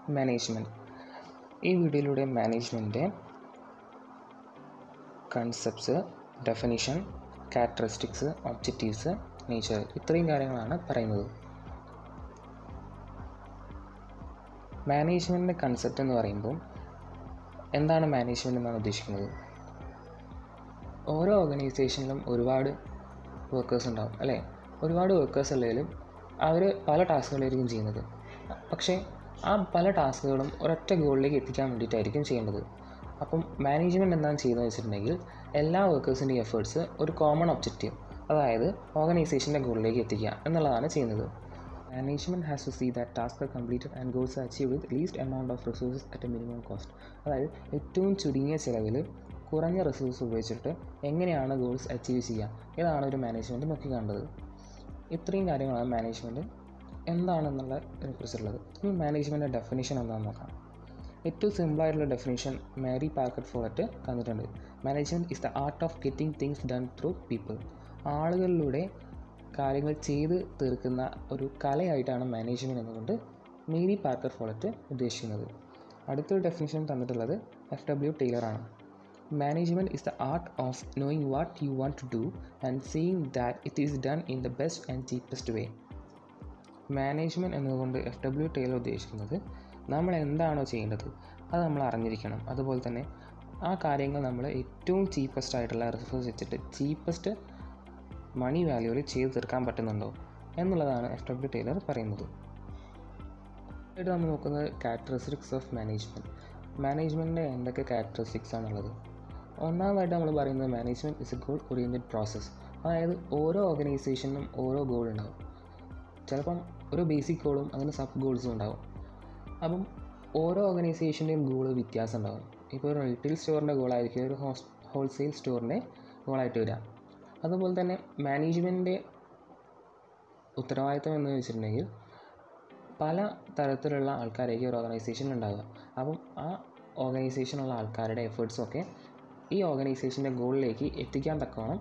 management ഈ വീഡിയോയിലൂടെ മാനേജ്മെൻറ്റിൻ്റെ concepts definition characteristics objectives nature ഇത്രയും കാര്യങ്ങളാണ് പറയുന്നത് മാനേജ്മെൻറ്റിൻ്റെ കൺസെപ്റ്റ് എന്ന് പറയുമ്പോൾ എന്താണ് മാനേജ്മെൻറ്റ് എന്നാണ് ഉദ്ദേശിക്കുന്നത് ഓരോ ഓർഗനൈസേഷനിലും ഒരുപാട് വർക്കേഴ്സ് ഉണ്ടാവും അല്ലേ ഒരുപാട് വർക്കേഴ്സ് ഉള്ളതിലും അവർ പല ടാസ്കുകളായിരിക്കും ചെയ്യുന്നത് പക്ഷേ ആ പല ടാസ്കുകളും ഒരൊറ്റ ഗോളിലേക്ക് എത്തിക്കാൻ വേണ്ടിയിട്ടായിരിക്കും ചെയ്യേണ്ടത് അപ്പം മാനേജ്മെൻറ്റ് എന്താണ് ചെയ്യുന്നത് വെച്ചിട്ടുണ്ടെങ്കിൽ എല്ലാ വർക്കേഴ്സിൻ്റെയും എഫേർട്സ് ഒരു കോമൺ ഒബ്ജക്റ്റീവ് അതായത് ഓർഗനൈസേഷൻ്റെ ഗോളിലേക്ക് എത്തിക്കുക എന്നുള്ളതാണ് ചെയ്യുന്നത് management has to see that task are completed and goals achieve with least amount of resources at a minimum cost അതായത് ഏറ്റവും ചുരുങ്ങിയ ചിലവിൽ കുറഞ്ഞ റിസോഴ്സ് ഉപയോഗിച്ചിട്ട് എങ്ങനെയാണ് ഗോൾസ് അച്ചീവ് ചെയ്യുക ഇതാണ് ഒരു മാനേജ്മെൻറ്റ് നോക്കി കണ്ടത് ഇത്രയും കാര്യങ്ങളാണ് മാനേജ്മെൻറ്റ് എന്താണെന്നുള്ള കുറിച്ചുള്ളത് ഇനി മാനേജ്മെൻറ്റ് ഡെഫിനേഷൻ എന്താണെന്ന് നോക്കാം ഏറ്റവും സിമ്പിളായിട്ടുള്ള ഡെഫിനേഷൻ മാരി പാർക്കറ്റ് ഫോളറ്റ് തന്നിട്ടുണ്ട് management is the art of getting things done through people ആളുകളിലൂടെ കാര്യങ്ങൾ ചെയ്ത് തീർക്കുന്ന ഒരു കലയായിട്ടാണ് മാനേജ്മെൻറ്റ് എന്നുകൊണ്ട് മേരി പാർക്കർ ഫോളറ്റ് ഉദ്ദേശിക്കുന്നത് അടുത്തൊരു ഡെഫിനേഷൻ തന്നിട്ടുള്ളത് എഫ് ഡബ്ല്യു ടൈലറാണ് management is the art of knowing what you want to do and seeing that it is done in the best and cheapest way management എന്നതുകൊണ്ട് F W Taylor ഉദ്ദേശിക്കുന്നത് നമ്മൾ എന്താണോ ചെയ്യേണ്ടത് അത് നമ്മൾ അറിഞ്ഞിരിക്കണം അതുപോലെ തന്നെ ആ കാര്യങ്ങൾ നമ്മൾ ഏറ്റവും ചീപ്പസ്റ്റ് ആയിട്ടുള്ള റിസോഴ്സ് വെച്ചിട്ട് ചീപ്പസ്റ്റ് മണി വാല്യൂവിൽ ചെയ്ത് തീർക്കാൻ പറ്റുന്നുണ്ടോ എന്നുള്ളതാണ് എഫ് ഡബ്ല്യു ടൈലർ പറയുന്നത് ആയിട്ട് നമ്മൾ നോക്കുന്നത് ക്യാരക്ടറിസ്റ്റിക്സ് ഓഫ് മാനേജ്മെൻറ്റ് മാനേജ്മെൻറ്റിൻ്റെ എന്തൊക്കെ ക്യാരക്ടറിസ്റ്റിക്സ് ആണുള്ളത് ഒന്നാമതായിട്ട് നമ്മൾ പറയുന്നത് management is a goal oriented process അതായത് ഓരോ ഓർഗനൈസേഷനും ഓരോ ഗോൾ ഉണ്ടാവും ചിലപ്പം ഒരു ബേസിക് ഗോളും അതിന് സബ് ഗോൾസും ഉണ്ടാവും അപ്പം ഓരോ ഓർഗനൈസേഷൻ്റെയും ഗോൾ വ്യത്യാസം ഉണ്ടാവും ഇപ്പോൾ ഒരു റീറ്റെയിൽ സ്റ്റോറിൻ്റെ ഗോളായിരിക്കും ഒരു ഹോസ് ഹോൾസെയിൽ സ്റ്റോറിൻ്റെ ഗോളായിട്ട് വരിക അതുപോലെ തന്നെ മാനേജ്മെൻറ്റിൻ്റെ ഉത്തരവാദിത്തം എന്ന് വെച്ചിട്ടുണ്ടെങ്കിൽ പല തരത്തിലുള്ള ആൾക്കാരായിരിക്കും ഒരു ഓർഗനൈസേഷൻ ഉണ്ടാവുക അപ്പം ആ ഓർഗനൈസേഷനുള്ള ആൾക്കാരുടെ എഫേർട്സൊക്കെ ഈ ഓർഗനൈസേഷൻ്റെ ഗോളിലേക്ക് എത്തിക്കാൻ തക്കവണ്ണം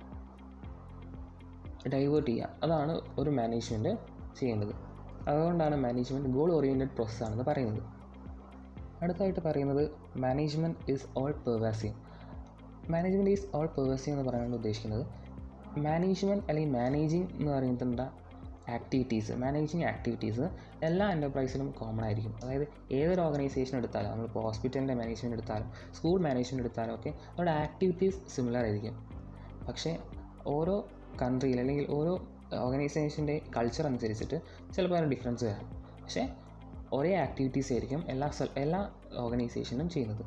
ഡൈവേർട്ട് ചെയ്യുക അതാണ് ഒരു മാനേജ്മെൻറ്റ് ചെയ്യേണ്ടത് അതുകൊണ്ടാണ് മാനേജ്മെൻറ്റ് ഗോൾ ഓറിയൻറ്റഡ് പ്രോസസ്സാണെന്ന് പറയുന്നത് അടുത്തായിട്ട് പറയുന്നത് management is all pervasive management is all pervasive എന്ന് പറയാനാണ് ഉദ്ദേശിക്കുന്നത് മാനേജ്മെൻറ്റ് അല്ലെങ്കിൽ മാനേജിങ് എന്ന് പറയുന്നത് ആക്ടിവിറ്റീസ് മാനേജിങ് ആക്ടിവിറ്റീസ് എല്ലാ എൻ്റർപ്രൈസിലും കോമൺ ആയിരിക്കും അതായത് ഏതൊരു ഓർഗനൈസേഷൻ എടുത്താലും നമ്മളിപ്പോൾ ഹോസ്പിറ്റലിൻ്റെ മാനേജ്മെൻറ്റ് എടുത്താലും സ്കൂൾ മാനേജ്മെൻറ്റ് എടുത്താലും ഒക്കെ അവരുടെ ആക്ടിവിറ്റീസ് സിമിലർ ആയിരിക്കും പക്ഷേ ഓരോ കൺട്രിയിൽ അല്ലെങ്കിൽ ഓരോ ഓർഗനൈസേഷൻ്റെ കൾച്ചർ അനുസരിച്ചിട്ട് ചിലപ്പോൾ അതിന് ഡിഫറൻസ് വരാം പക്ഷേ ഒരേ ആക്ടിവിറ്റീസ് ആയിരിക്കും എല്ലാ എല്ലാ ഓർഗനൈസേഷനും ചെയ്യുന്നത്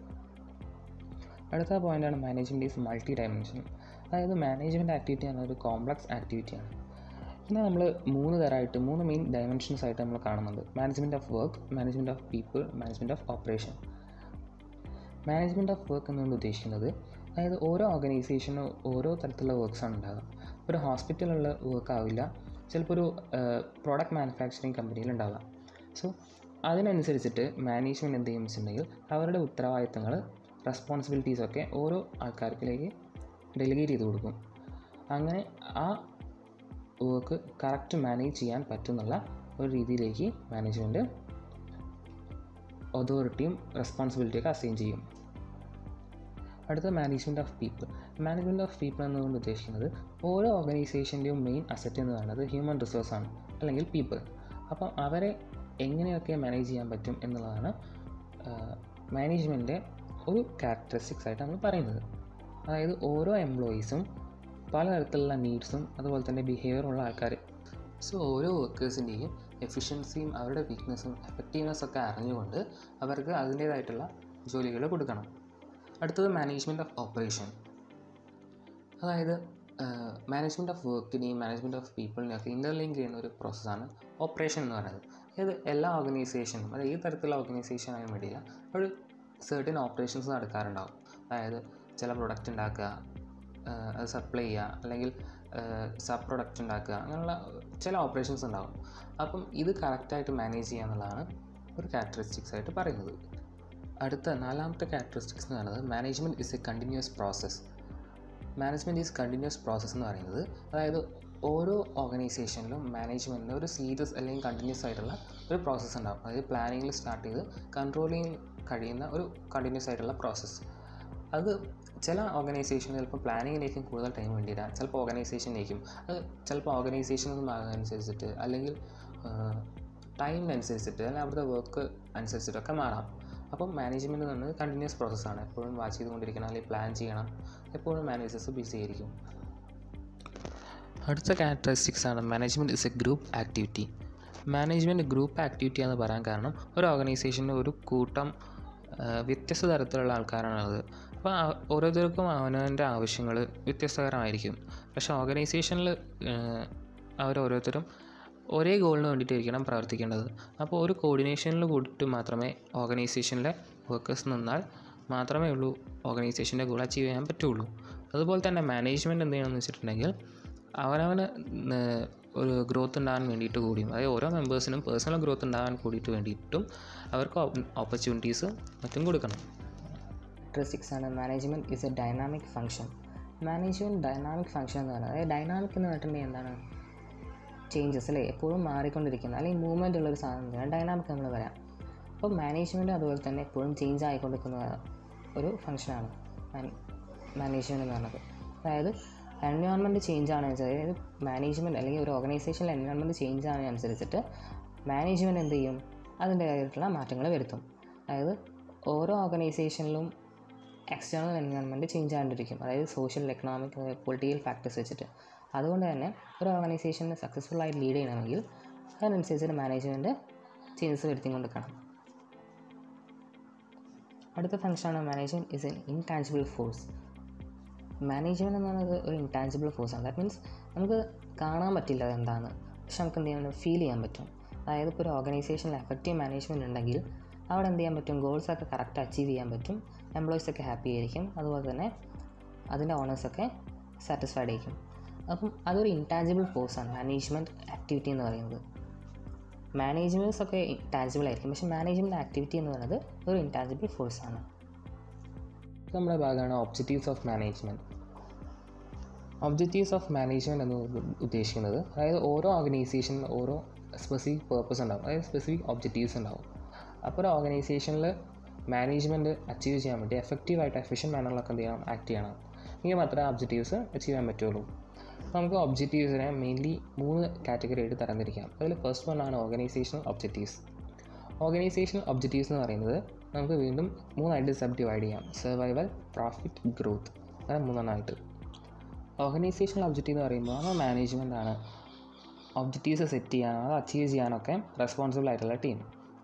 അടുത്ത പോയിൻ്റാണ് മാനേജ്മെൻറ്റ് ഈസ് മൾട്ടി ഡയമെൻഷൻ അതായത് മാനേജ്മെൻറ്റ് ആക്ടിവിറ്റി എന്നൊരു കോംപ്ലക്സ് ആക്ടിവിറ്റിയാണ് പിന്നെ നമ്മൾ മൂന്ന് തരമായിട്ട് മൂന്ന് മെയിൻ ഡയമെൻഷൻസ് ആയിട്ട് നമ്മൾ കാണുന്നുണ്ട് management of work management of people management of operation management of work എന്നുകൊണ്ട് ഉദ്ദേശിക്കുന്നത് അതായത് ഓരോ ഓർഗനൈസേഷനും ഓരോ തരത്തിലുള്ള വർക്ക്സാണ് ഉണ്ടാകുക ഒരു ഹോസ്പിറ്റലുള്ള വർക്ക് ആവില്ല ചിലപ്പോൾ ഒരു പ്രോഡക്റ്റ് മാനുഫാക്ചറിങ് കമ്പനിയിൽ ഉണ്ടാവുക സോ അതിനനുസരിച്ചിട്ട് മാനേജ്മെൻറ്റ് എന്ത് ചെയ്യുമെന്ന് വെച്ചിട്ടുണ്ടെങ്കിൽ അവരുടെ ഉത്തരവാദിത്തങ്ങൾ റെസ്പോൺസിബിലിറ്റീസൊക്കെ ഓരോ ആൾക്കാർക്കിലേക്ക് ഡെലിഗേറ്റ് ചെയ്ത് കൊടുക്കും അങ്ങനെ ആ വർക്ക് കറക്റ്റ് മാനേജ് ചെയ്യാൻ പറ്റുന്നുള്ള ഒരു രീതിയിലേക്ക് മാനേജ്മെൻറ്റ് അതോറിറ്റിയും റെസ്പോൺസിബിലിറ്റിയൊക്കെ അസൈൻ ചെയ്യും അടുത്ത management of people management of people എന്നുകൊണ്ട് ഉദ്ദേശിക്കുന്നത് ഓരോ ഓർഗനൈസേഷൻ്റെയും മെയിൻ അസറ്റ് എന്ന് പറയുന്നത് ഹ്യൂമൻ റിസോഴ്സ് ആണ് അല്ലെങ്കിൽ പീപ്പിൾ അപ്പം അവരെ എങ്ങനെയൊക്കെ മാനേജ് ചെയ്യാൻ പറ്റും എന്നുള്ളതാണ് മാനേജ്മെൻറ്റിൻ്റെ ഒരു ക്യാരക്ടറിസ്റ്റിക്സ് ആയിട്ട് നമ്മൾ പറയുന്നത് അതായത് ഓരോ എംപ്ലോയീസും പലതരത്തിലുള്ള നീഡ്സും അതുപോലെ തന്നെ ബിഹേവിയറുള്ള ആൾക്കാർ സോ ഓരോ വർക്കേഴ്സിൻ്റെയും എഫിഷ്യൻസിയും അവരുടെ വീക്ക്നെസ്സും എഫക്റ്റീവ്നെസ് ഒക്കെ അറിഞ്ഞുകൊണ്ട് അവർക്ക് അതിൻ്റേതായിട്ടുള്ള ജോലികൾ കൊടുക്കണം അടുത്തത് മാനേജ്മെൻറ്റ് ഓഫ് ഓപ്പറേഷൻ അതായത് മാനേജ്മെൻറ്റ് ഓഫ് വർക്കിനെയും മാനേജ്മെൻറ്റ് ഓഫ് പീപ്പിളിനെയും ഒക്കെ ഇൻ്റർലിങ്ക് ചെയ്യുന്ന ഒരു പ്രോസസ്സാണ് ഓപ്പറേഷൻ എന്ന് പറയുന്നത് അതായത് എല്ലാ ഓർഗനൈസേഷനും അതായത് ഈ തരത്തിലുള്ള ഓർഗനൈസേഷൻ ആയാലും വേണ്ടിയില്ല ഒരു സെർട്ടൻ ഓപ്പറേഷൻസ് നടക്കാറുണ്ടാവും അതായത് ചില പ്രൊഡക്റ്റ് ഉണ്ടാക്കുക അത് സപ്ലൈ ചെയ്യുക അല്ലെങ്കിൽ സബ് പ്രൊഡക്റ്റ് ഉണ്ടാക്കുക അങ്ങനെയുള്ള ചില ഓപ്പറേഷൻസ് ഉണ്ടാകും അപ്പം ഇത് കറക്റ്റായിട്ട് മാനേജ് ചെയ്യുക എന്നുള്ളതാണ് ഒരു ക്യാരക്ടറിസ്റ്റിക്സ് ആയിട്ട് പറയുന്നത് അടുത്ത നാലാമത്തെ ക്യാരക്ടറിസ്റ്റിക്സ് എന്ന് പറയുന്നത് management is a continuous process management is continuous process എന്ന് പറയുന്നത് അതായത് ഓരോ ഓർഗനൈസേഷനിലും മാനേജ്മെൻറ്റിന് ഒരു സീരിയസ് അല്ലെങ്കിൽ കണ്ടിന്യൂസ് ആയിട്ടുള്ള ഒരു പ്രോസസ്സ് ഉണ്ടാകും അതായത് പ്ലാനിങ്ങിൽ സ്റ്റാർട്ട് ചെയ്ത് കൺട്രോളിങ് കഴിയുന്ന ഒരു കണ്ടിന്യൂസ് ആയിട്ടുള്ള പ്രോസസ്സ് അത് ചില ഓർഗനൈസേഷനിൽ ചിലപ്പോൾ പ്ലാനിങ്ങിലേക്കും കൂടുതൽ ടൈം വേണ്ടിയില്ല ചിലപ്പോൾ ഓർഗനൈസേഷനിലേക്കും അത് ചിലപ്പോൾ ഓർഗനൈസേഷൻ അനുസരിച്ചിട്ട് അല്ലെങ്കിൽ ടൈമിനനുസരിച്ചിട്ട് അല്ലെങ്കിൽ അവിടുത്തെ വർക്ക് അനുസരിച്ചിട്ടൊക്കെ മാറാം അപ്പം മാനേജ്മെൻറ്റ് എന്ന് പറഞ്ഞത് കണ്ടിന്യൂസ് പ്രോസസ്സാണ് എപ്പോഴും വാച്ച് ചെയ്തുകൊണ്ടിരിക്കണം അല്ലെങ്കിൽ പ്ലാൻ ചെയ്യണം എപ്പോഴും മാനേജേഴ്സ് ബിസി ആയിരിക്കും അടുത്ത ക്യാരക്ടറിസ്റ്റിക്സ് ആണ് management is a group activity management group activity എന്ന് പറയാൻ കാരണം ഒരു ഓർഗനൈസേഷനിൽ ഒരു കൂട്ടം ആ, വ്യത്യസ്ത തരത്തിലുള്ള ആൾക്കാരാണുള്ളത് അപ്പോൾ ആ- ഓരോരുത്തർക്കും അവനവൻ്റെ ആവശ്യങ്ങൾ വ്യത്യസ്തകരമായിരിക്കും പക്ഷേ ഓർഗനൈസേഷനിൽ അവരോരോരുത്തരും ഒരേ ഗോളിന് വേണ്ടിയിട്ടായിരിക്കണം പ്രവർത്തിക്കേണ്ടത് അപ്പോൾ ഒരു കോർഡിനേഷനിൽ കൂടിയിട്ട് മാത്രമേ ഓർഗനൈസേഷനിലെ വർക്കേഴ്സ് നിന്നാൽ മാത്രമേ ഉള്ളൂ ഓർഗനൈസേഷൻ്റെ ഗോൾ അച്ചീവ് ചെയ്യാൻ പറ്റുള്ളൂ അതുപോലെ തന്നെ മാനേജ്മെൻറ്റ് എന്ത് ചെയ്യണമെന്ന് വെച്ചിട്ടുണ്ടെങ്കിൽ അവനവന് ന- ഒരു ഗ്രോത്ത് ഉണ്ടാകാൻ വേണ്ടിയിട്ട് കൂടിയും അതായത് ഓരോ മെമ്പേഴ്സിനും പേഴ്സണൽ ഗ്രോത്ത് ഉണ്ടാകാൻ കൂടിയിട്ട് വേണ്ടിയിട്ടും അവർക്ക് ഓപ്പർച്യൂണിറ്റീസ് മറ്റും കൊടുക്കണം ക്യാരക്ടറിസ്റ്റിക്സ് ആണ് management is a dynamic function management dynamic function എന്ന് പറയുന്നത് അതായത് ഡൈനാമിക് എന്ന് പറഞ്ഞിട്ടുണ്ടെങ്കിൽ എന്താണ് ചേഞ്ചസ് അല്ലേ എപ്പോഴും മാറിക്കൊണ്ടിരിക്കുന്ന അല്ലെങ്കിൽ മൂവ്മെൻ്റ് ഉള്ളൊരു സാധനം ഡൈനാമിക് നമ്മൾ പറയാം അപ്പോൾ മാനേജ്മെൻറ്റ് അതുപോലെ തന്നെ എപ്പോഴും ചേഞ്ച് ആയിക്കൊണ്ടിരിക്കുന്ന ഒരു ഫംഗ്ഷനാണ് മാനേജ്മെൻറ്റ് എന്ന് പറയുന്നത് അതായത് എൻവയോൺമെൻറ്റ് ചേഞ്ച് ആണ് അതായത് മാനേജ്മെൻറ്റ് അല്ലെങ്കിൽ ഒരു ഓർഗനൈസേഷനിൽ എൻവയോൺമെൻറ്റ് ചേഞ്ച് ആണെന്നനുസരിച്ചിട്ട് മാനേജ്മെൻറ്റ് എന്ത് ചെയ്യും അതിൻ്റേതായിട്ടുള്ള മാറ്റങ്ങൾ വരുത്തും അതായത് ഓരോ ഓർഗനൈസേഷനിലും എക്സ്റ്റേണൽ എൻവയോൺമെൻറ്റ് ചേഞ്ച് ആകൊണ്ടിരിക്കും അതായത് സോഷ്യൽ എക്കണോമിക് പൊളിറ്റിക്കൽ ഫാക്ടേഴ്സ് വെച്ചിട്ട് അതുകൊണ്ട് തന്നെ ഒരു ഓർഗനൈസേഷനെ സക്സസ്ഫുൾ ആയിട്ട് ലീഡ് ചെയ്യണമെങ്കിൽ അതിനനുസരിച്ചിട്ട് മാനേജ്മെൻറ്റ് ചേഞ്ചസ് വരുത്തിക്കൊണ്ട് നിൽക്കണം അടുത്ത ഫംഗ്ഷനാണ് management is an intangible force management എന്ന് പറയുന്നത് ഒരു ഇൻടാഞ്ചിബിൾ ഫോഴ്സാണ് ദാറ്റ് മീൻസ് നമുക്ക് കാണാൻ പറ്റില്ല അതെന്താണ് പക്ഷെ നമുക്ക് എന്ത് ചെയ്യാൻ ഫീൽ ചെയ്യാൻ പറ്റും അതായത് ഇപ്പോൾ ഒരു ഓർഗനൈസേഷനിൽ എഫക്റ്റീവ് മാനേജ്മെൻറ്റ് ഉണ്ടെങ്കിൽ അവിടെ എന്ത് ചെയ്യാൻ പറ്റും ഗോൾസൊക്കെ കറക്റ്റ് അച്ചീവ് ചെയ്യാൻ പറ്റും എംപ്ലോയീസൊക്കെ ഹാപ്പി ആയിരിക്കും അതുപോലെ തന്നെ അതിൻ്റെ ഓണേഴ്സൊക്കെ സാറ്റിസ്ഫൈഡ് ആയിരിക്കും അപ്പം അതൊരു ഇൻടാഞ്ചിബിൾ ഫോഴ്സാണ് മാനേജ്മെൻറ്റ് ആക്ടിവിറ്റി എന്ന് പറയുന്നത് മാനേജ്മെൻറ്റ്സ് ഒക്കെ ടാഞ്ചിബിൾ ആയിരിക്കും പക്ഷേ മാനേജ്മെൻറ്റ് ആക്ടിവിറ്റി എന്ന് പറയുന്നത് ഒരു ഇൻടാഞ്ചിബിൾ ഫോഴ്സാണ് നമ്മുടെ ഭാഗമാണ് objectives of management objectives of management എന്ന് ഉദ്ദേശിക്കുന്നത് അതായത് ഓരോ ഓർഗനൈസേഷനിൽ ഓരോ സ്പെസിഫിക് പേർപ്പസ് ഉണ്ടാവും അതായത് സ്പെസിഫിക് ഒബ്ജക്റ്റീവ്സ് ഉണ്ടാവും അപ്പോൾ ഒരു ഓർഗനൈസേഷനിൽ മാനേജ്മെൻറ്റ് അച്ചീവ് ചെയ്യാൻ വേണ്ടി എഫക്റ്റീവായിട്ട് എഫിഷ്യൻ മാനറിലൊക്കെ എന്ത് ചെയ്യണം ആക്ട് ചെയ്യണം എങ്കിൽ മാത്രമേ ഒബ്ജക്റ്റീവ്സ് അച്ചീവ് ചെയ്യാൻ പറ്റുള്ളൂ അപ്പോൾ നമുക്ക് ഒബ്ജക്റ്റീവ്സിനെ മെയിൻലി മൂന്ന് കാറ്റഗറി ആയിട്ട് തരംതിരിക്കാം അതിൽ ഫസ്റ്റ് വൺ ആണ് ഓർഗനൈസേഷണൽ ഒബ്ജക്റ്റീവ്സ് ഓർഗനൈസേഷണൽ ഒബ്ജക്റ്റീവ്സ് എന്ന് പറയുന്നത് നമുക്ക് വീണ്ടും മൂന്നായിട്ട് സബ് ഡിവൈഡ് ചെയ്യാം സർവൈവൽ പ്രോഫിറ്റ് ഗ്രോത്ത് അങ്ങനെ മൂന്നെണ്ണമായിട്ട് ഓർഗനൈസേഷണൽ ഒബ്ജക്റ്റീവ് എന്ന് പറയുമ്പോൾ നമ്മൾ മാനേജ്മെൻ്റ് ആണ് ഒബ്ജക്റ്റീവ്സ് സെറ്റ് ചെയ്യാനോ അത് അച്ചീവ് ചെയ്യാനൊക്കെ റെസ്പോൺസിബിൾ ആയിട്ടുള്ള ടീം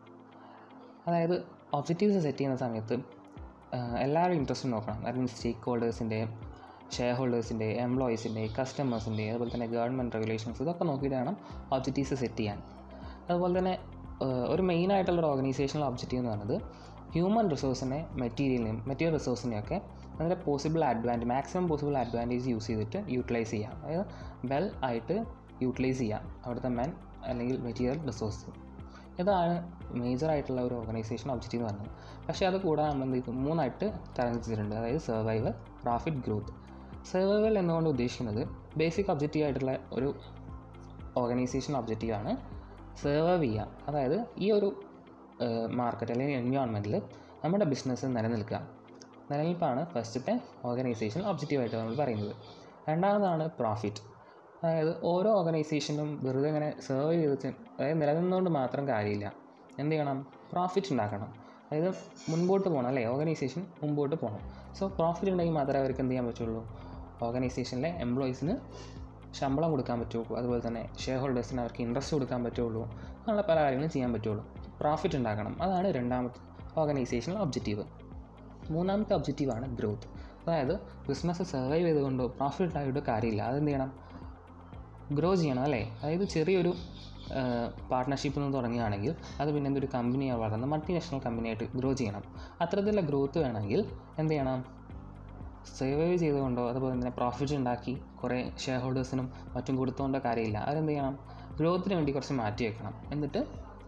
അതായത് ഒബ്ജക്റ്റീവ്സ് സെറ്റ് ചെയ്യുന്ന സമയത്ത് എല്ലാവരും ഇൻട്രസ്റ്റ് നോക്കണം ദാറ്റ് മീൻസ് സ്റ്റേക്ക് ഹോൾഡേഴ്സിൻ്റെ ഷെയർ ഹോൾഡേഴ്സിൻ്റെ എംപ്ലോയീസിൻ്റെ കസ്റ്റമേഴ്സിൻ്റെ അതുപോലെ തന്നെ ഗവൺമെൻറ് റെഗുലേഷൻസ് ഇതൊക്കെ നോക്കിയിട്ട് വേണം ഒബ്ജക്റ്റീവ്സ് സെറ്റ് ചെയ്യാൻ അതുപോലെ തന്നെ ഏഹ്, ഒരു മെയിൻ ആയിട്ടുള്ള ഒരു ഓർഗനൈസേഷണൽ ഒബ്ജക്റ്റീവ് എന്ന് പറയുന്നത് ഹ്യൂമൻ റിസോഴ്സിനെ മെറ്റീരിയലിനെയും മെറ്റീരിയൽ റിസോഴ്സിനെയൊക്കെ അതിൻ്റെ possible advantage maximum possible advantage use ചെയ്തിട്ട് യൂട്ടിലൈസ് ചെയ്യാം അതായത് വെൽ ആയിട്ട് യൂട്ടിലൈസ് ചെയ്യാം അവിടുത്തെ മെൻ അല്ലെങ്കിൽ മെറ്റീരിയൽ റിസോഴ്സ് ഇതാണ് മേജർ ആയിട്ടുള്ള ഒരു ഓർഗനൈസേഷൻ ഒബ്ജക്റ്റീവ് എന്ന് പറയുന്നത് പക്ഷേ അത് കൂടാതെ നമ്മൾ എന്ത് ചെയ്തു മൂന്നായിട്ട് തരംതിരിച്ചിട്ടുണ്ട് അതായത് സർവൈവൽ പ്രോഫിറ്റ് ഗ്രോത്ത് സർവൈവൽ എന്നുകൊണ്ട് ഉദ്ദേശിക്കുന്നത് ബേസിക് ഒബ്ജക്റ്റീവ് ആയിട്ടുള്ള ഒരു ഓർഗനൈസേഷൻ ഒബ്ജക്റ്റീവാണ് സർവൈവ് ചെയ്യുക അതായത് ഈ ഒരു മാർക്കറ്റ് അല്ലെങ്കിൽ എൻവയോൺമെൻറ്റിൽ നമ്മുടെ ബിസിനസ് നിലനിൽക്കുക നിലനിൽപ്പാണ് ഫസ്റ്റത്തെ ഓർഗനൈസേഷൻ ഒബ്ജക്റ്റീവായിട്ട് നമ്മൾ പറയുന്നത് രണ്ടാമതാണ് പ്രോഫിറ്റ് അതായത് ഓരോ ഓർഗനൈസേഷനും വെറുതെ ഇങ്ങനെ സർവൈവ് ചെയ്ത് അതായത് നിലനിന്നുകൊണ്ട് മാത്രം കാര്യമില്ല എന്ത് ചെയ്യണം പ്രോഫിറ്റ് ഉണ്ടാക്കണം അതായത് മുൻപോട്ട് പോകണം അല്ലേ ഓർഗനൈസേഷൻ മുമ്പോട്ട് പോകണം സോ പ്രോഫിറ്റ് ഉണ്ടെങ്കിൽ മാത്രമേ അവർക്ക് എന്ത് ചെയ്യാൻ പറ്റുള്ളൂ ഓർഗനൈസേഷനിലെ എംപ്ലോയീസിന് ശമ്പളം കൊടുക്കാൻ പറ്റുള്ളൂ അതുപോലെ തന്നെ ഷെയർ ഹോൾഡേഴ്സിന് അവർക്ക് ഇൻട്രസ്റ്റ് കൊടുക്കാൻ പറ്റുള്ളൂ അങ്ങനെയുള്ള പല കാര്യങ്ങളും ചെയ്യാൻ പറ്റുള്ളൂ പ്രോഫിറ്റ് ഉണ്ടാക്കണം അതാണ് രണ്ടാമത്തെ ഓർഗനൈസേഷണൽ ഒബ്ജക്റ്റീവ് മൂന്നാമത്തെ ഒബ്ജക്റ്റീവാണ് ഗ്രോത്ത് അതായത് ബിസിനസ് സർവൈവ് ചെയ്തുകൊണ്ടോ പ്രോഫിറ്റ് ഉണ്ടായിട്ട് കാര്യമില്ല അതെന്ത് ചെയ്യണം ഗ്രോ ചെയ്യണം അല്ലേ അതായത് ചെറിയൊരു പാർട്ട്ണർഷിപ്പിൽ നിന്ന് തുടങ്ങുകയാണെങ്കിൽ അത് പിന്നെ എന്തൊരു കമ്പനിയായി വളർന്ന് മൾട്ടിനാഷണൽ കമ്പനിയായിട്ട് ഗ്രോ ചെയ്യണം അത്തരത്തിലുള്ള ഗ്രോത്ത് വേണമെങ്കിൽ എന്ത് ചെയ്യണം സർവൈവ് ചെയ്തുകൊണ്ടോ അതുപോലെ തന്നെ പ്രോഫിറ്റ് ഉണ്ടാക്കി കുറേ ഷെയർ ഹോൾഡേഴ്സിനും മറ്റും കൊടുത്തുകൊണ്ടോ കാര്യമില്ല അവരെന്ത് ചെയ്യണം ഗ്രോത്തിന് വേണ്ടി കുറച്ച് മാറ്റി വെക്കണം എന്നിട്ട്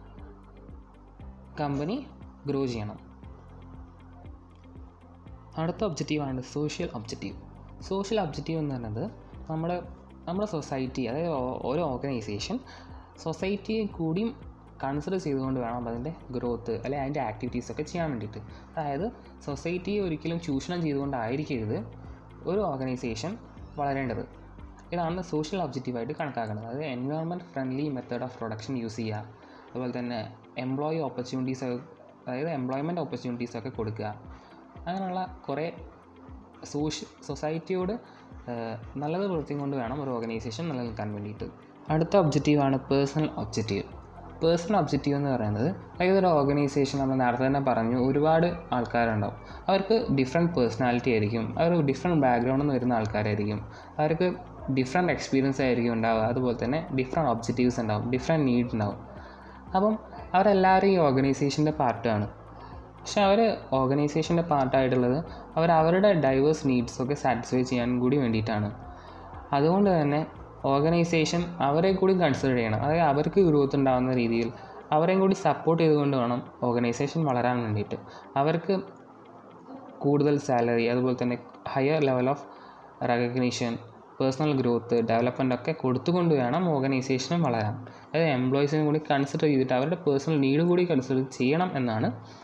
കമ്പനി ഗ്രോ ചെയ്യണം അടുത്ത ഒബ്ജക്റ്റീവാണ് സോഷ്യൽ ഒബ്ജക്റ്റീവ് സോഷ്യൽ ഒബ്ജക്റ്റീവ് എന്ന് പറയുന്നത് നമ്മുടെ നമ്മുടെ സൊസൈറ്റി അതായത് ഓ- ഓരോ ഓർഗനൈസേഷൻ സൊസൈറ്റിയെ കൂടിയും കൺസിഡർ ചെയ്തുകൊണ്ട് വേണം അതിൻ്റെ ഗ്രോത്ത് അല്ലെങ്കിൽ അതിൻ്റെ ആക്ടിവിറ്റീസൊക്കെ ചെയ്യാൻ വേണ്ടിയിട്ട് അതായത് സൊസൈറ്റിയെ ഒരിക്കലും ചൂഷണം ചെയ്തുകൊണ്ടായിരിക്കരുത് ഒരു ഓർഗനൈസേഷൻ വളരേണ്ടത് ഇതാണ് സോഷ്യൽ ഒബ്ജക്റ്റീവായിട്ട് കണക്കാക്കുന്നത് അതായത് environment friendly method of production use ചെയ്യുക അതുപോലെ തന്നെ എംപ്ലോയി ഓപ്പർച്യൂണിറ്റീസ് അതായത് എംപ്ലോയ്മെൻറ്റ് ഓപ്പർച്യൂണിറ്റീസ് ഒക്കെ കൊടുക്കുക അങ്ങനെയുള്ള കുറേ സോഷ്യ സൊസൈറ്റിയോട് ഏഹ്, നല്ലത് പ്രവൃത്തി കൊണ്ട് വേണം ഒരു ഓർഗനൈസേഷൻ നിലനിൽക്കാൻ വേണ്ടിയിട്ട് അടുത്ത ഒബ്ജക്റ്റീവാണ് പേഴ്സണൽ ഒബ്ജക്റ്റീവ് പേഴ്സണൽ ഒബ്ജക്റ്റീവ് എന്ന് പറയുന്നത് അതായത് ഒരു ഓർഗനൈസേഷൻ നമ്മൾ നേരത്തെ തന്നെ പറഞ്ഞു ഒരുപാട് ആൾക്കാരുണ്ടാവും അവർക്ക് ഡിഫറെൻറ്റ് പേഴ്സണാലിറ്റി ആയിരിക്കും അവർ ഡിഫറെൻറ്റ് ബാക്ക്ഗ്രൗണ്ടിൽ നിന്ന് വരുന്ന ആൾക്കാരായിരിക്കും അവർക്ക് ഡിഫറെൻറ്റ് എക്സ്പീരിയൻസ് ആയിരിക്കും ഉണ്ടാവുക അതുപോലെ തന്നെ ഡിഫറെൻറ്റ് ഒബ്ജക്റ്റീവ്സ് ഉണ്ടാവും ഡിഫറെൻറ്റ് നീഡ് ഉണ്ടാവും അപ്പം അവരെല്ലാവരും ഈ ഓർഗനൈസേഷൻ്റെ പാർട്ടാണ് പക്ഷെ അവർ ഓർഗനൈസേഷൻ്റെ പാർട്ടായിട്ടുള്ളത് അവർ അവരുടെ ഡൈവേഴ്സ് നീഡ്സൊക്കെ സാറ്റിസ്ഫൈ ചെയ്യാൻ കൂടി വേണ്ടിയിട്ടാണ് അതുകൊണ്ട് തന്നെ ഓർഗനൈസേഷൻ അവരെ കൂടി കൺസിഡർ ചെയ്യണം അതായത് അവർക്ക് ഗ്രോത്ത് ഉണ്ടാകുന്ന രീതിയിൽ അവരെയും കൂടി സപ്പോർട്ട് ചെയ്തുകൊണ്ട് വേണം ഓർഗനൈസേഷൻ വളരാൻ വേണ്ടിയിട്ട് അവർക്ക് കൂടുതൽ സാലറി അതുപോലെ തന്നെ higher level of recognition personal growth development ഒക്കെ കൊടുത്തുകൊണ്ട് വേണം ഓർഗനൈസേഷനും വളരാൻ അതായത് എംപ്ലോയീസിനെ കൂടി കൺസിഡർ ചെയ്തിട്ട് അവരുടെ പേഴ്സണൽ നീഡ് കൂടി കൺസിഡർ ചെയ്യണം എന്നാണ്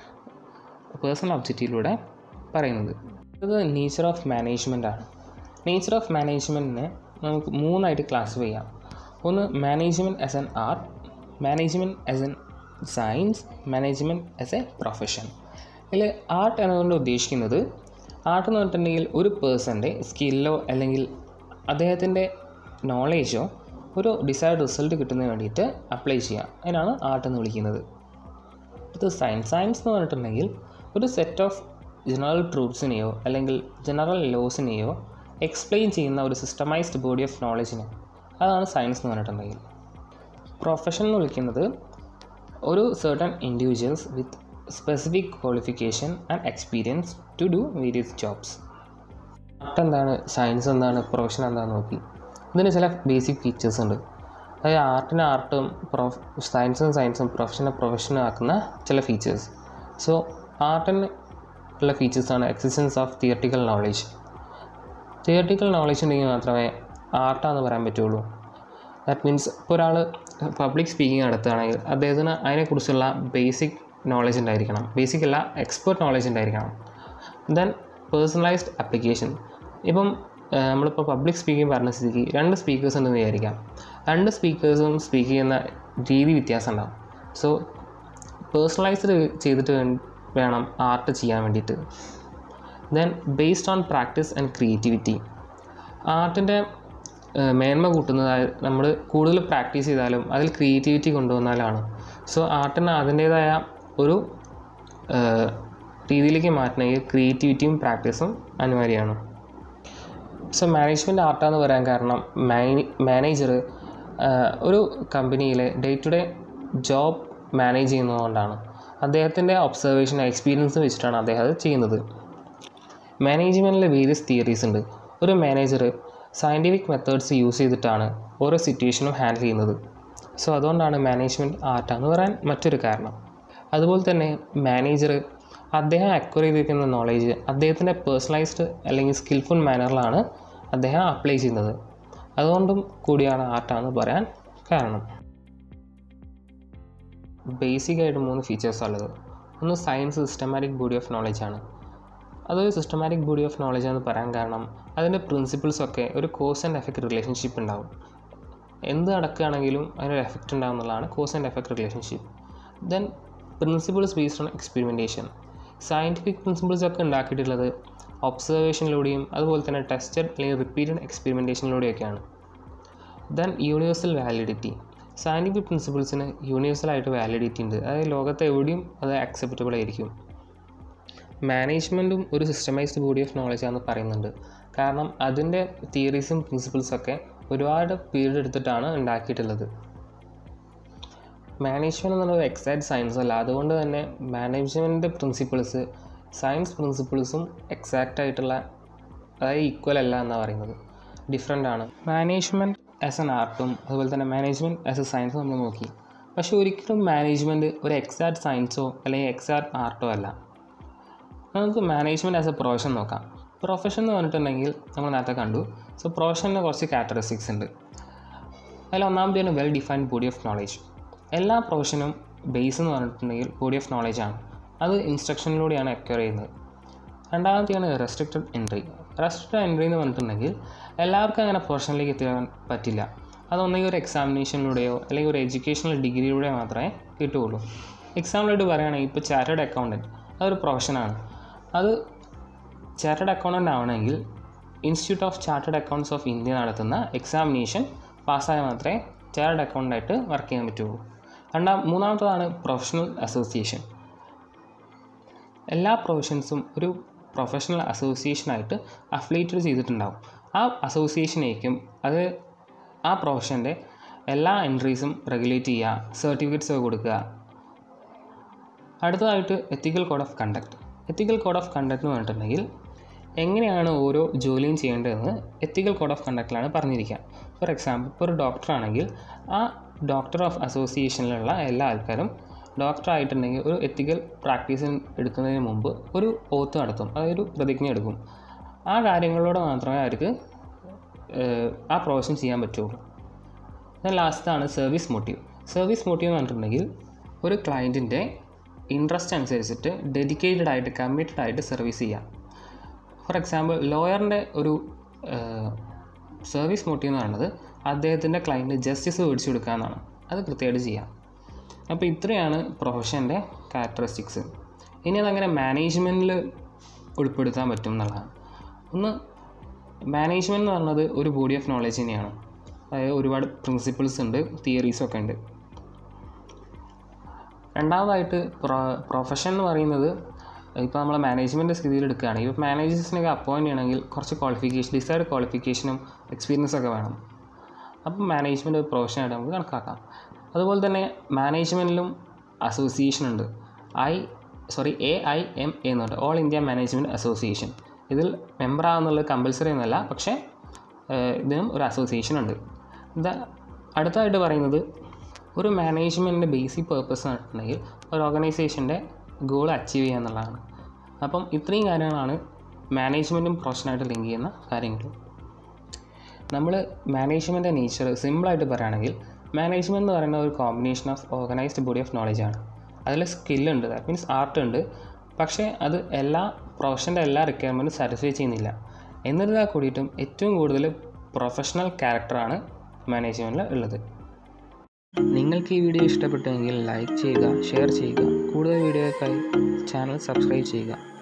പേഴ്സണൽ ഒബ്ജക്റ്റീവിലൂടെ പറയുന്നത് ഇത് നേച്ചർ ഓഫ് മാനേജ്മെൻ്റ് ആണ് നേച്ചർ ഓഫ് മാനേജ്മെൻറ്റിനെ നമുക്ക് മൂന്നായിട്ട് ക്ലാസിഫൈ ചെയ്യാം ഒന്ന് management as an art management as an science management as a profession ഇതിൽ ആർട്ട് എന്നതുകൊണ്ട് ഉദ്ദേശിക്കുന്നത് ആർട്ട് എന്ന് പറഞ്ഞിട്ടുണ്ടെങ്കിൽ ഒരു പേഴ്സൻ്റെ സ്കില്ലോ അല്ലെങ്കിൽ അദ്ദേഹത്തിൻ്റെ നോളേജോ ഒരു ഡിസൈഡ് റിസൾട്ട് കിട്ടുന്നതിന് വേണ്ടിയിട്ട് അപ്ലൈ ചെയ്യാം അതിനാണ് ആർട്ട് എന്ന് വിളിക്കുന്നത് ഇത് സയൻസ് സയൻസ് എന്ന് പറഞ്ഞിട്ടുണ്ടെങ്കിൽ ഒരു സെറ്റ് ഓഫ് ജനറൽ ട്രൂത്ത്സിനെയോ അല്ലെങ്കിൽ ജനറൽ ലോസിനെയോ എക്സ്പ്ലെയിൻ ചെയ്യുന്ന ഒരു സിസ്റ്റമൈസ്ഡ് ബോഡി ഓഫ് നോളജിനെ അതാണ് സയൻസ് എന്ന് പറഞ്ഞിട്ടുണ്ടെങ്കിൽ പ്രൊഫഷൻ എന്ന് വിളിക്കുന്നത് ഒരു certain individuals with specific qualification and experience to do various jobs art എന്താണ് സയൻസ് എന്താണ് പ്രൊഫഷൻ എന്താണെന്ന് നോക്കി ഇതിന് ചില ബേസിക് ഫീച്ചേഴ്സ് ഉണ്ട് അതായത് ആർട്ടിന് ആർട്ടും പ്രൊഫ് സയൻസും സയൻസും പ്രൊഫഷനെ പ്രൊഫഷനും ആക്കുന്ന ചില ഫീച്ചേഴ്സ് സോ ആർട്ടിന് ഉള്ള ഫീച്ചേഴ്സാണ് existence of theoretical knowledge theoretical knowledge ഉണ്ടെങ്കിൽ മാത്രമേ ആർട്ടാന്ന് പറയാൻ പറ്റുള്ളൂ ദാറ്റ് മീൻസ് ഇപ്പോൾ ഒരാൾ പബ്ലിക് സ്പീക്കിംഗ് നടത്തുകയാണെങ്കിൽ അദ്ദേഹത്തിന് അതിനെക്കുറിച്ചുള്ള ബേസിക് നോളജ് ഉണ്ടായിരിക്കണം ബേസിക് അല്ല എക്സ്പേർട്ട് നോളജ് ഉണ്ടായിരിക്കണം ദെൻ പേഴ്സണലൈസ്ഡ് ആപ്ലിക്കേഷൻ ഇപ്പം ഏഹ്, നമ്മളിപ്പോൾ പബ്ലിക് സ്പീക്കിംഗ് പറഞ്ഞ സ്ഥിതിക്ക് രണ്ട് സ്പീക്കേഴ്സ് ഉണ്ടെന്ന് വിചാരിക്കാം രണ്ട് സ്പീക്കേഴ്സും സ്പീക്ക് ചെയ്യുന്ന രീതി വ്യത്യാസം ഉണ്ടാവും സോ പേഴ്സണലൈസ്ഡ് ചെയ്തിട്ട് വേ- വേണം ആർട്ട് ചെയ്യാൻ വേണ്ടിയിട്ട് then based on practice and creativity ആർട്ടിൻ്റെ മേന്മ കൂട്ടുന്നത് നമ്മൾ കൂടുതൽ പ്രാക്ടീസ് ചെയ്താലും അതിൽ ക്രിയേറ്റിവിറ്റി കൊണ്ടുവന്നാലാണ് സോ ആർട്ടിന് അതിൻ്റേതായ ഒരു ഏഹ്, രീതിയിലേക്ക് മാറ്റണമെങ്കിൽ ക്രിയേറ്റിവിറ്റിയും പ്രാക്ടീസും അനിവാര്യമാണ് സോ മാനേജ്മെൻറ്റ് ആർട്ടാന്ന് പറയാൻ കാരണം മാനേജർ ഒരു കമ്പനിയിലെ day to day job manage ചെയ്യുന്നതുകൊണ്ടാണ് അദ്ദേഹത്തിൻ്റെ ഒബ്സർവേഷൻ എക്സ്പീരിയൻസ് വെച്ചിട്ടാണ് അദ്ദേഹം അത് ചെയ്യുന്നത് മാനേജ്മെൻറ്റിൽ വേരിയസ് തിയറീസ് ഉണ്ട് ഒരു മാനേജർ സയൻറ്റിഫിക് മെത്തേഡ്സ് യൂസ് ചെയ്തിട്ടാണ് ഓരോ സിറ്റുവേഷനും ഹാൻഡിൽ ചെയ്യുന്നത് സോ അതുകൊണ്ടാണ് മാനേജ്മെൻറ്റ് ആർട്ടാന്ന് പറയാൻ മറ്റൊരു കാരണം അതുപോലെ തന്നെ മാനേജർ അദ്ദേഹം അക്വയർ ചെയ്തിരിക്കുന്ന നോളേജ് അദ്ദേഹത്തിൻ്റെ പേഴ്സണലൈസ്ഡ് അല്ലെങ്കിൽ സ്കിൽഫുൾ മാനറിലാണ് അദ്ദേഹം അപ്ലൈ ചെയ്യുന്നത് അതുകൊണ്ടും കൂടിയാണ് ആർട്ടാന്ന് പറയാൻ കാരണം ബേസിക് ആയിട്ട് മൂന്ന് ഫീച്ചേഴ്സ് ഉള്ളത് ഒന്ന് science systematic body of knowledge ആണ് അതൊരു സിസ്റ്റമാറ്റിക് ബോഡി ഓഫ് നോളജ് എന്ന് പറയാൻ കാരണം അതിൻ്റെ പ്രിൻസിപ്പിൾസൊക്കെ ഒരു കോസ് ആൻഡ് എഫക്റ്റ് റിലേഷൻഷിപ്പ് ഉണ്ടാവും എന്ത് നടക്കുകയാണെങ്കിലും അതിനൊരു എഫക്റ്റ് ഉണ്ടാവും എന്നുള്ളതാണ് cause and effect relationship then principles based on experimentation scientific principles ഒക്കെ ഉണ്ടാക്കിയിട്ടുള്ളത് ഒബ്സർവേഷനിലൂടെയും അതുപോലെ തന്നെ ടെസ്റ്റഡ് അല്ലെങ്കിൽ റിപ്പീറ്റഡ് എക്സ്പെരിമെൻറ്റേഷനിലൂടെയൊക്കെയാണ് ദെൻ യൂണിവേഴ്സൽ വാലിഡിറ്റി സയൻറ്റിഫിക് പ്രിൻസിപ്പിൾസിന് യൂണിവേഴ്സലായിട്ട് വാലിഡിറ്റി ഉണ്ട് അതായത് ലോകത്ത് എവിടെയും അത് അക്സെപ്റ്റബിൾ ആയിരിക്കും മാനേജ്മെൻറ്റും ഒരു സിസ്റ്റമൈസ്ഡ് ബോഡി ഓഫ് നോളജ് ആണെന്ന് പറയുന്നുണ്ട് കാരണം അതിൻ്റെ തിയറീസും പ്രിൻസിപ്പിൾസൊക്കെ ഒരുപാട് പീരീഡ് എടുത്തിട്ടാണ് ഉണ്ടാക്കിയിട്ടുള്ളത് മാനേജ്മെൻറ്റ് എന്നുള്ളത് എക്സാക്ട് സയൻസ് അല്ല അതുകൊണ്ട് തന്നെ മാനേജ്മെൻറ്റ് പ്രിൻസിപ്പിൾസ് സയൻസ് പ്രിൻസിപ്പിൾസും എക്സാക്റ്റ് ആയിട്ടുള്ള അതായത് ഈക്വൽ അല്ല എന്നാണ് പറയുന്നത് ഡിഫറെൻ്റ് ആണ് മാനേജ്മെൻറ്റ് ആസ് എൻ ആർട്ടും അതുപോലെ തന്നെ മാനേജ്മെൻറ്റ് ആസ് എ സയൻസും നമ്മൾ നോക്കി പക്ഷേ ഒരിക്കലും മാനേജ്മെൻറ്റ് ഒരു എക്സാക്ട് സയൻസോ അല്ലെങ്കിൽ എക്സാക്ട് ആർട്ടോ അല്ല നമുക്ക് മാനേജ്മെൻറ്റ് ആസ് എ പ്രൊഫഷൻ നോക്കാം പ്രൊഫഷൻ എന്ന് പറഞ്ഞിട്ടുണ്ടെങ്കിൽ നമ്മൾ നേരത്തെ കണ്ടു സോ പ്രൊഫഷന് കുറച്ച് കാരക്ടറിസ്റ്റിക്സ് ഉണ്ട് അതിൽ ഒന്നാമത്തെയാണ് well defined body of knowledge എല്ലാ പ്രൊഫഷനും ബേസ് എന്ന് പറഞ്ഞിട്ടുണ്ടെങ്കിൽ ബോഡി ഓഫ് നോളേജ് ആണ് അത് ഇൻസ്ട്രക്ഷനിലൂടെയാണ് അക്വയർ ചെയ്യുന്നത് രണ്ടാമത്തെയാണ് റെസ്ട്രിക്റ്റഡ് എൻട്രി റെസ്ട്രിക്റ്റഡ് എൻട്രി എന്ന് പറഞ്ഞിട്ടുണ്ടെങ്കിൽ എല്ലാവർക്കും അങ്ങനെ പ്രൊഫഷനിലേക്ക് എത്തിക്കാൻ പറ്റില്ല അതൊന്നെങ്കിൽ ഒരു എക്സാമിനേഷനിലൂടെയോ അല്ലെങ്കിൽ ഒരു എഡ്യൂക്കേഷണൽ ഡിഗ്രിയിലൂടെയോ മാത്രമേ കിട്ടുകയുള്ളൂ എക്സാമ്പിളായിട്ട് പറയുകയാണെങ്കിൽ ഇപ്പോൾ ചാർട്ടേഡ് അക്കൗണ്ടൻറ്റ് അതൊരു പ്രൊഫഷനാണ് അത് ചാർട്ടേഡ് അക്കൗണ്ടൻ്റ് ആവണമെങ്കിൽ institute of chartered accounts of India നടത്തുന്ന എക്സാമിനേഷൻ പാസ്സായാൽ മാത്രമേ ചാർട്ടേഡ് അക്കൗണ്ടൻ്റായിട്ട് വർക്ക് ചെയ്യാൻ പറ്റുള്ളൂ രണ്ടാം മൂന്നാമത്തതാണ് പ്രൊഫഷണൽ അസോസിയേഷൻ എല്ലാ പ്രൊഫഷൻസും ഒരു പ്രൊഫഷണൽ അസോസിയേഷനായിട്ട് അഫിലിയേറ്റഡ് ചെയ്തിട്ടുണ്ടാവും ആ അസോസിയേഷനേക്കും അത് ആ പ്രൊഫഷൻ്റെ എല്ലാ എൻട്രീസും റെഗുലേറ്റ് ചെയ്യുക സർട്ടിഫിക്കറ്റ്സ് കൊടുക്കുക അടുത്തതായിട്ട് ethical code of conduct ethical code of conduct എന്ന് പറഞ്ഞിട്ടുണ്ടെങ്കിൽ എങ്ങനെയാണ് ഓരോ ജോലിയും ചെയ്യേണ്ടതെന്ന് എത്തിക്കൽ കോഡ് ഓഫ് കണ്ടക്റ്റിലാണ് പറഞ്ഞിരിക്കുക ഫോർ എക്സാമ്പിൾ ഇപ്പോൾ ഒരു ഡോക്ടർ ആണെങ്കിൽ ആ ഡോക്ടർ ഓഫ് അസോസിയേഷനിലുള്ള എല്ലാ ആൾക്കാരും ഡോക്ടർ ആയിട്ടുണ്ടെങ്കിൽ ഒരു എത്തിക്കൽ പ്രാക്ടീസ് എടുക്കുന്നതിന് മുമ്പ് ഒരു ഓത്ത് നടത്തും അതായത് ഒരു പ്രതിജ്ഞ എടുക്കും ആ കാര്യങ്ങളിലൂടെ മാത്രമേ അവർക്ക് ഏഹ്, ആ പ്രൊഫഷൻ ചെയ്യാൻ പറ്റുള്ളൂ ദെൻ ലാസ്റ്റാണ് സർവീസ് മോട്ടീവ് സർവീസ് മോട്ടീവ് എന്ന് പറഞ്ഞിട്ടുണ്ടെങ്കിൽ ഒരു ക്ലയൻറ്റിൻ്റെ ഇൻട്രസ്റ്റ് അനുസരിച്ചിട്ട് ഡെഡിക്കേറ്റഡ് ആയിട്ട് കമ്മിറ്റഡ് ആയിട്ട് സർവീസ് ചെയ്യാം ഫോർ എക്സാമ്പിൾ ലോയറിൻ്റെ ഒരു സർവീസ് മോട്ടീവ് എന്ന് പറയുന്നത് അദ്ദേഹത്തിൻ്റെ ക്ലയൻറ്റ് ജസ്റ്റിസ് മേടിച്ചു കൊടുക്കുക എന്നാണ് അത് കൃത്യമായിട്ട് ചെയ്യാം അപ്പോൾ ഇത്രയാണ് പ്രൊഫഷൻ്റെ ക്യാരക്ടറിസ്റ്റിക്സ് ഇനി അതങ്ങനെ മാനേജ്മെൻറ്റിൽ ഉൾപ്പെടുത്താൻ പറ്റും എന്നുള്ളതാണ് ഒന്ന് മാനേജ്മെൻറ്റ് എന്ന് പറയുന്നത് ഒരു ബോഡി ഓഫ് നോളജ് തന്നെയാണ് അതായത് ഒരുപാട് പ്രിൻസിപ്പിൾസ് ഉണ്ട് തിയറീസൊക്കെ ഉണ്ട് രണ്ടാമതായിട്ട് പ്രൊ പ്രൊഫഷൻ എന്ന് പറയുന്നത് ഇപ്പോൾ നമ്മൾ മാനേജ്മെൻറ്റ് സ്ഥിതിയിൽ എടുക്കുകയാണെങ്കിൽ ഇപ്പോൾ മാനേജേഴ്സിനൊക്കെ അപ്പോയിൻറ്റ് ചെയ്യണമെങ്കിൽ കുറച്ച് ക്വാളിഫിക്കേഷൻ ഡിസൈഡ് ക്വാളിഫിക്കേഷനും എക്സ്പീരിയൻസ് ഒക്കെ വേണം അപ്പം മാനേജ്മെൻറ്റ് ഒരു പ്രൊഫഷനായിട്ട് നമുക്ക് കണക്കാക്കാം അതുപോലെ തന്നെ മാനേജ്മെൻറ്റിലും അസോസിയേഷൻ ഉണ്ട് I sorry A I M A എന്ന് പറഞ്ഞിട്ട് ഓൾ ഇന്ത്യ മാനേജ്മെൻറ്റ് അസോസിയേഷൻ ഇതിൽ മെമ്പർ ആകുന്നുള്ളത് കമ്പൽസറി ഒന്നുമല്ല പക്ഷേ ഏഹ്, ഇതിനും ഒരു അസോസിയേഷൻ ഉണ്ട് ഇത് അടുത്തതായിട്ട് പറയുന്നത് ഒരു മാനേജ്മെൻറ്റിൻ്റെ ബേസിക് പേർപ്പസ് എന്ന് പറഞ്ഞിട്ടുണ്ടെങ്കിൽ ഒരു ഓർഗനൈസേഷൻ്റെ ഗോൾ അച്ചീവ് ചെയ്യുക എന്നുള്ളതാണ് അപ്പം ഇത്രയും കാര്യങ്ങളാണ് മാനേജ്മെൻറ്റും പ്രൊഫഷനായിട്ട് ലിങ്ക് ചെയ്യുന്ന കാര്യങ്ങൾ നമ്മൾ മാനേജ്മെൻറ്റ് നേച്ചർ സിമ്പിളായിട്ട് പറയുകയാണെങ്കിൽ മാനേജ്മെൻറ്റ് എന്ന് പറയുന്ന ഒരു combination of organised body of knowledge ആണ് അതിൽ സ്കില്ലുണ്ട് ദാറ്റ് മീൻസ് ആർട്ട് ഉണ്ട് പക്ഷേ അത് എല്ലാ പ്രൊഫഷൻ്റെ എല്ലാ റിക്വയർമെൻറ്റും സാറ്റിസ്ഫൈ ചെയ്യുന്നില്ല എന്നിരുന്നാൽ കൂടിയിട്ടും ഏറ്റവും കൂടുതൽ പ്രൊഫഷണൽ ക്യാരക്ടറാണ് മാനേജ്മെൻറ്റിൽ ഉള്ളത് നിങ്ങൾക്ക് ഈ വീഡിയോ ഇഷ്ടപ്പെട്ടുവെങ്കിൽ ലൈക്ക് ചെയ്യുക ഷെയർ ചെയ്യുക കൂടുതൽ വീഡിയോയ്ക്കായി ചാനൽ സബ്സ്ക്രൈബ് ചെയ്യുക